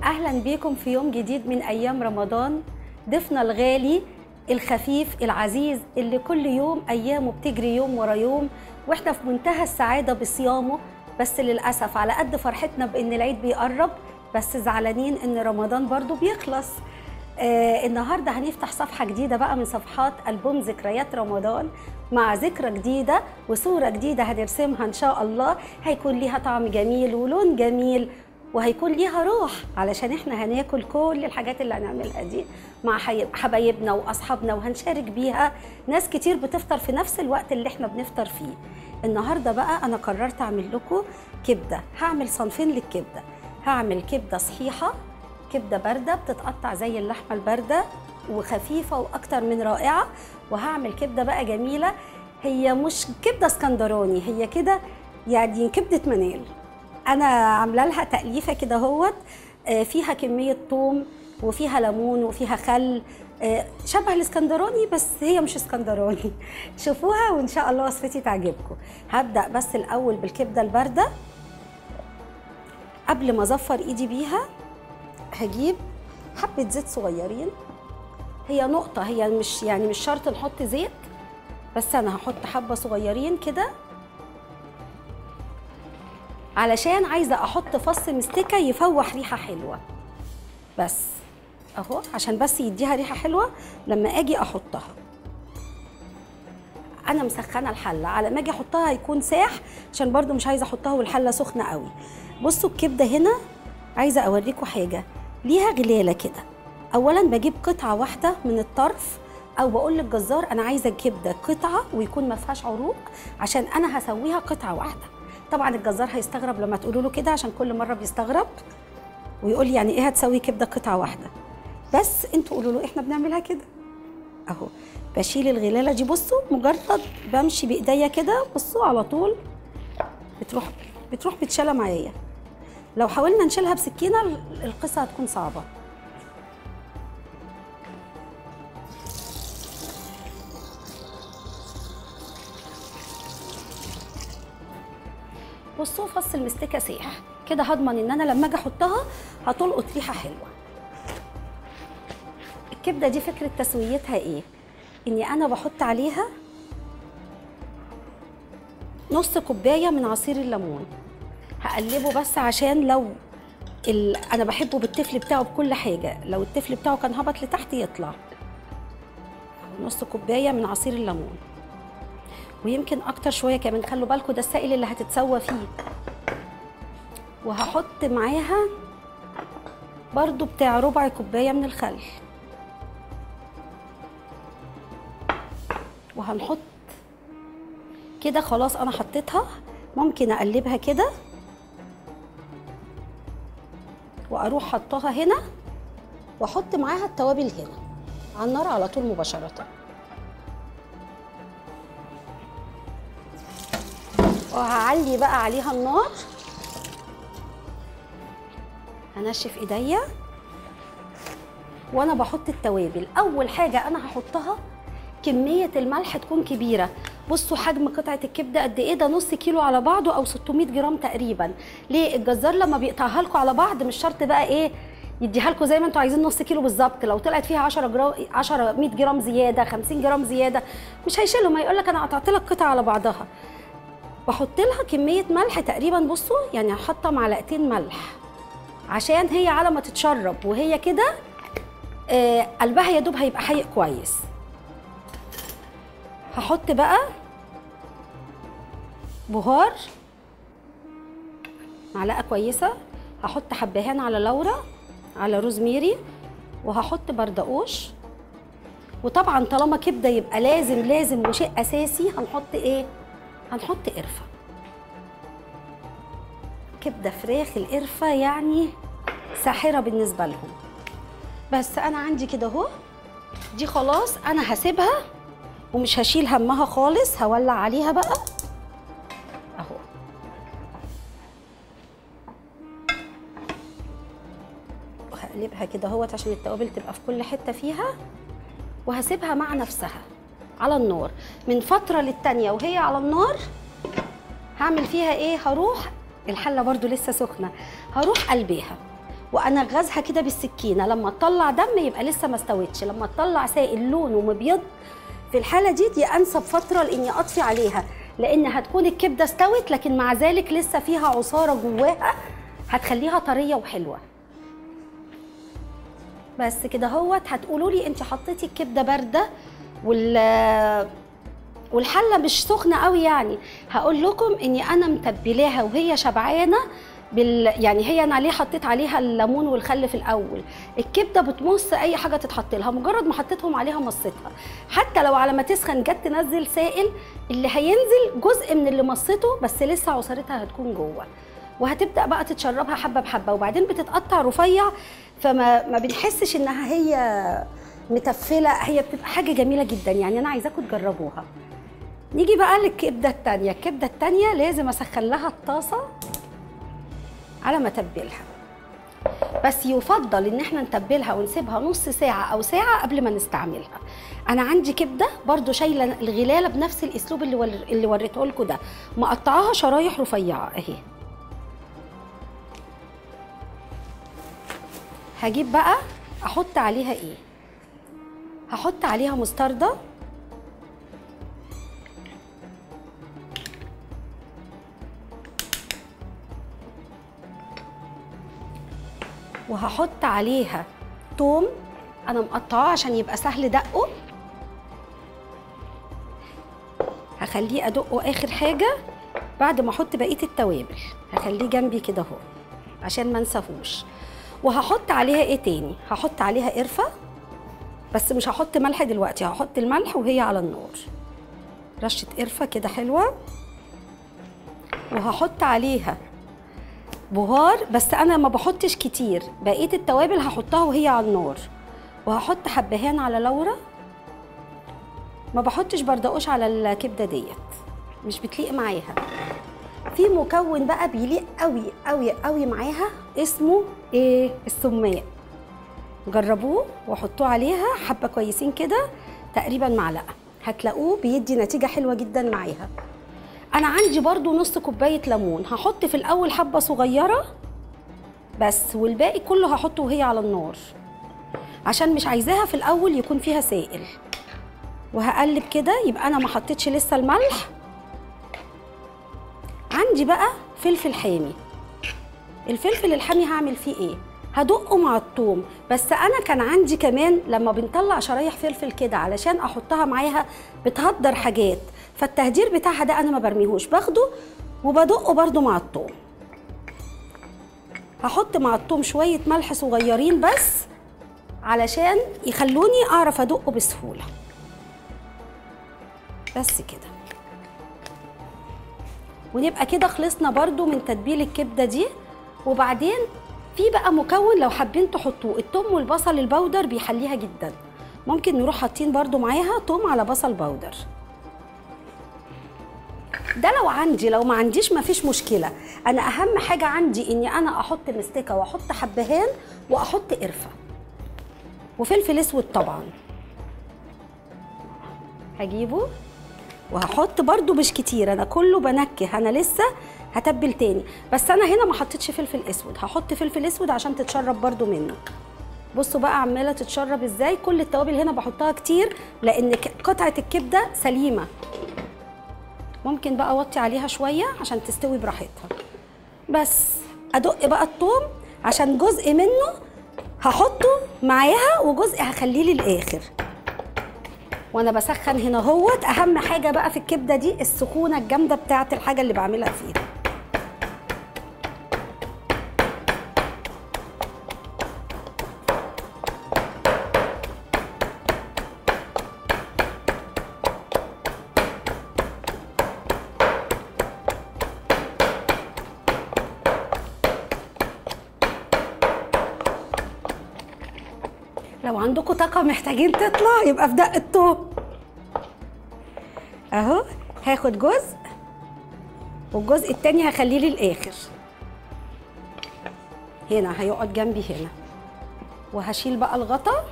اهلا بيكم في يوم جديد من ايام رمضان ضيفنا الغالي الخفيف العزيز اللي كل يوم ايامه بتجري يوم ورا يوم واحنا في منتهى السعاده بصيامه بس للاسف على قد فرحتنا بان العيد بيقرب بس زعلانين ان رمضان برضو بيخلص آه النهارده هنفتح صفحه جديده بقى من صفحات البوم ذكريات رمضان مع ذكرى جديده وصوره جديده هنرسمها ان شاء الله هيكون ليها طعم جميل ولون جميل وهيكون ليها روح علشان احنا هناكل كل الحاجات اللي هنعملها دي مع حي- حبايبنا واصحابنا وهنشارك بيها ناس كتير بتفطر في نفس الوقت اللي احنا بنفطر فيه النهارده بقى انا قررت اعمل لكم كبده هعمل صنفين للكبده هعمل كبده صحيحه كبده بارده بتتقطع زي اللحمه البارده وخفيفه واكتر من رائعه وهعمل كبده بقى جميله هي مش كبده اسكندراني هي كده يعني كبده منال انا عامله لها تأليفه كده اهوت آه، فيها كميه ثوم وفيها ليمون وفيها خل آه، شبه الاسكندراني بس هي مش اسكندراني شوفوها وان شاء الله وصفتي تعجبكم هبدا بس الاول بالكبده البارده قبل ما اظفر ايدي بيها هجيب حبه زيت صغيرين هي نقطه هي مش يعني مش شرط نحط زيت بس انا هحط حبه صغيرين كده علشان عايزه احط فص مستكه يفوح ريحه حلوه بس اهو عشان بس يديها ريحه حلوه لما اجي احطها انا مسخنه الحله على ما اجي احطها هيكون ساح عشان برضو مش عايزه احطها والحله سخنه قوي بصوا الكبده هنا عايزه اوريكم حاجه ليها غلاله كده اولا بجيب قطعه واحده من الطرف او بقول للجزار انا عايزه الكبده قطعه ويكون ما فيهاش عروق عشان انا هسويها قطعه واحده طبعا الجزار هيستغرب لما تقولوا له كده عشان كل مره بيستغرب ويقول لي يعني ايه هتسوي كبده قطعه واحده بس انتوا قولوا له احنا بنعملها كده اهو بشيل الغلاله دي بصوا مجرد بمشي بايديا كده بصوا على طول بتروح بتروح متشاله معايا لو حاولنا نشيلها بسكينه القصه هتكون صعبه بصوا فص المستكه سيح كده هضمن ان انا لما اجي احطها هتلقط ريحه حلوه الكبده دي فكره تسويتها ايه اني انا بحط عليها نص كوبايه من عصير الليمون هقلبه بس عشان لو ال... انا بحبه بالتفل بتاعه بكل حاجه لو التفل بتاعه كان هبط لتحت يطلع نص كوبايه من عصير الليمون ويمكن اكتر شويه كمان خلوا بالكم ده السائل اللي هتتسوى فيه وهحط معاها برضو بتاع ربع كوبايه من الخل وهنحط كده خلاص انا حطيتها ممكن اقلبها كده واروح حطها هنا واحط معاها التوابل هنا على النار على طول مباشره وهعلي بقى عليها النار هنشف ايديا وانا بحط التوابل اول حاجه انا هحطها كميه الملح تكون كبيره بصوا حجم قطعه الكبده قد ايه ده نص كيلو على بعضه او 600 جرام تقريبا ليه الجزار لما بيقطعها لكم على بعض مش شرط بقى ايه يديها لكم زي ما انتوا عايزين نص كيلو بالظبط لو طلعت فيها 10 جرام 10 100 جرام زياده 50 جرام زياده مش هيشيلهم هيقول لك انا قطعت لك قطعه على بعضها بحط لها كميه ملح تقريبا بصوا يعني هحط معلقتين ملح عشان هي على ما تتشرب وهي كده آه قلبها يا دوب هيبقى حيق كويس هحط بقى بهار معلقه كويسه هحط حبهان على لورا على روزميري وهحط بردقوش وطبعا طالما كبده يبقى لازم لازم وشيء اساسي هنحط ايه هنحط قرفه كبده فراخ القرفه يعني ساحره بالنسبه لهم بس انا عندي كده اهو دي خلاص انا هسيبها ومش هشيل همها خالص هولع عليها بقى اهو وهقلبها كده اهوت عشان التوابل تبقى في كل حته فيها وهسيبها مع نفسها على النار من فتره للتانيه وهي على النار هعمل فيها ايه هروح الحله برضو لسه سخنه هروح قلبيها وانغزها كده بالسكينه لما تطلع دم يبقى لسه ما استوتش لما تطلع سائل لونه مبيض في الحاله دي دي انسب فتره لاني اطفي عليها لان هتكون الكبده استوت لكن مع ذلك لسه فيها عصاره جواها هتخليها طريه وحلوه بس كده هوت هتقولوا لي انت حطيتي الكبده بارده وال والحله مش سخنه قوي يعني هقول لكم اني انا متبلاها وهي شبعانه بال... يعني هي انا ليه حطيت عليها الليمون والخل في الاول الكبده بتمص اي حاجه تتحط لها مجرد ما حطيتهم عليها مصتها حتى لو على ما تسخن جت تنزل سائل اللي هينزل جزء من اللي مصته بس لسه عصارتها هتكون جوه وهتبدا بقى تتشربها حبه بحبه وبعدين بتتقطع رفيع فما ما بنحسش انها هي متفله هي بتبقى حاجه جميله جدا يعني انا عايزاكم تجربوها نيجي بقى للكبده التانية الكبده التانية لازم اسخن لها الطاسه على ما اتبلها بس يفضل ان احنا نتبلها ونسيبها نص ساعه او ساعه قبل ما نستعملها انا عندي كبده برضو شايله الغلاله بنفس الاسلوب اللي ور... اللي وريته لكم ده مقطعاها شرايح رفيعه اهي هجيب بقى احط عليها ايه هحط عليها مستردة وهحط عليها توم انا مقطعاه عشان يبقى سهل دقه هخليه ادقه اخر حاجه بعد ما احط بقيه التوابل هخليه جنبي كده اهو عشان ما انساهوش وهحط عليها ايه تاني هحط عليها قرفه بس مش هحط ملح دلوقتي هحط الملح وهي على النار رشه قرفه كده حلوه وهحط عليها بهار بس انا ما بحطش كتير بقيه التوابل هحطها وهي على النار وهحط حبهان على لورا ما بحطش بردقوش على الكبده ديت مش بتليق معاها في مكون بقى بيليق قوي قوي قوي معاها اسمه ايه السماق جربوه وحطوه عليها حبه كويسين كده تقريبا معلقه هتلاقوه بيدي نتيجه حلوه جدا معاها انا عندي برضو نص كوبايه ليمون هحط في الاول حبه صغيره بس والباقي كله هحطه وهي على النار عشان مش عايزاها في الاول يكون فيها سائل وهقلب كده يبقى انا ما حطيتش لسه الملح عندي بقى فلفل حامي الفلفل الحامي هعمل فيه ايه هدقه مع الثوم بس انا كان عندي كمان لما بنطلع شرايح فلفل كده علشان احطها معاها بتهدر حاجات فالتهدير بتاعها ده انا ما برميهوش باخده وبدقه برده مع الثوم هحط مع الثوم شويه ملح صغيرين بس علشان يخلوني اعرف ادقه بسهوله بس كده ونبقى كده خلصنا برده من تتبيل الكبده دي وبعدين في بقى مكون لو حابين تحطوه التوم والبصل البودر بيحليها جدا ممكن نروح حاطين برده معاها توم على بصل بودر ده لو عندي لو ما عنديش ما فيش مشكله انا اهم حاجه عندي اني انا احط مستكه واحط حبهان واحط قرفه وفلفل اسود طبعا هجيبه وهحط برده مش كتير انا كله بنكه انا لسه هتبل تاني بس انا هنا ما حطيتش فلفل اسود هحط فلفل اسود عشان تتشرب برده منه بصوا بقى عماله تتشرب ازاي كل التوابل هنا بحطها كتير لان قطعه الكبده سليمه ممكن بقى اوطي عليها شويه عشان تستوي براحتها بس ادق بقى الثوم عشان جزء منه هحطه معاها وجزء هخليه للاخر وانا بسخن هنا اهوت اهم حاجه بقى في الكبده دي السخونه الجامده بتاعه الحاجه اللي بعملها فيها لو عندكم طاقة محتاجين تطلع يبقى في دق التوم اهو هاخد جزء والجزء التاني هخليه للاخر هنا هيقعد جنبي هنا وهشيل بقى الغطا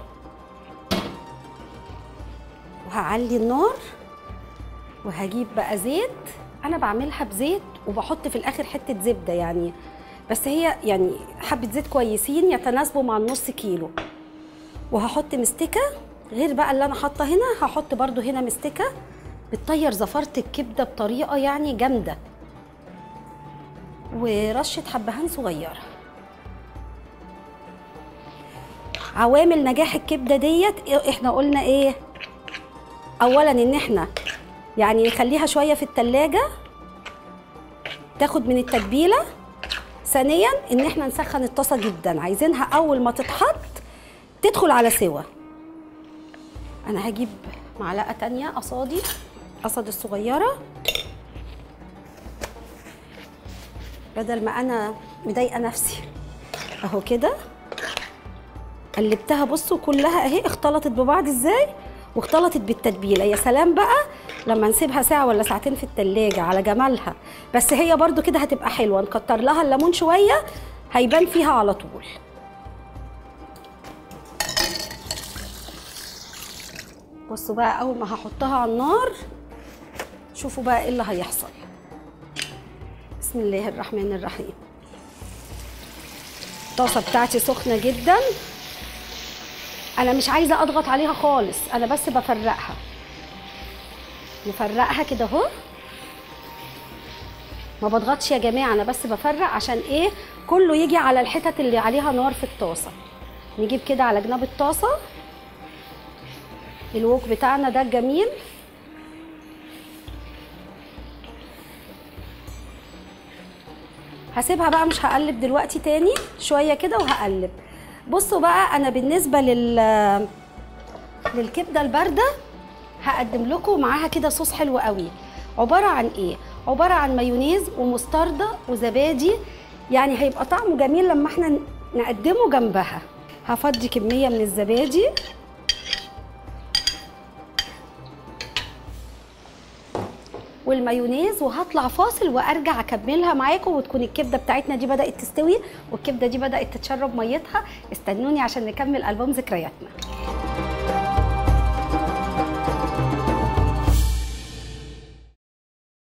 وهعلي النار وهجيب بقى زيت انا بعملها بزيت وبحط في الاخر حته زبده يعني بس هي يعني حبه زيت كويسين يتناسبوا مع النص كيلو وهحط مستكه غير بقى اللي انا حاطه هنا هحط برضو هنا مستكه بتطير زفاره الكبده بطريقه يعني جامده ورشه حبهان صغيره عوامل نجاح الكبده ديت احنا قلنا ايه اولا ان احنا يعني نخليها شويه في التلاجة تاخد من التتبيله ثانيا ان احنا نسخن الطاسه جدا عايزينها اول ما تتحط تدخل على سوا انا هجيب معلقه تانية قصادي قصد الصغيره بدل ما انا مضايقه نفسي اهو كده قلبتها بصوا كلها اهي اختلطت ببعض ازاي واختلطت بالتتبيله يا سلام بقى لما نسيبها ساعه ولا ساعتين في التلاجة على جمالها بس هي برضو كده هتبقى حلوه نكتر لها الليمون شويه هيبان فيها على طول بصوا بقى اول ما هحطها على النار شوفوا بقى ايه اللي هيحصل بسم الله الرحمن الرحيم الطاسه بتاعتي سخنه جدا انا مش عايزه اضغط عليها خالص انا بس بفرقها نفرقها كده اهو ما بضغطش يا جماعه انا بس بفرق عشان ايه كله يجي على الحتت اللي عليها نار في الطاسه نجيب كده على جناب الطاسه الوك بتاعنا ده الجميل هسيبها بقى مش هقلب دلوقتي تاني شويه كده وهقلب بصوا بقى انا بالنسبه لل للكبده البارده هقدم لكم معاها كده صوص حلو قوي عباره عن ايه عباره عن مايونيز ومستردة وزبادي يعني هيبقى طعمه جميل لما احنا نقدمه جنبها هفضي كميه من الزبادي والمايونيز وهطلع فاصل وارجع اكملها معاكم وتكون الكبده بتاعتنا دي بدات تستوي والكبده دي بدات تتشرب ميتها استنوني عشان نكمل البوم ذكرياتنا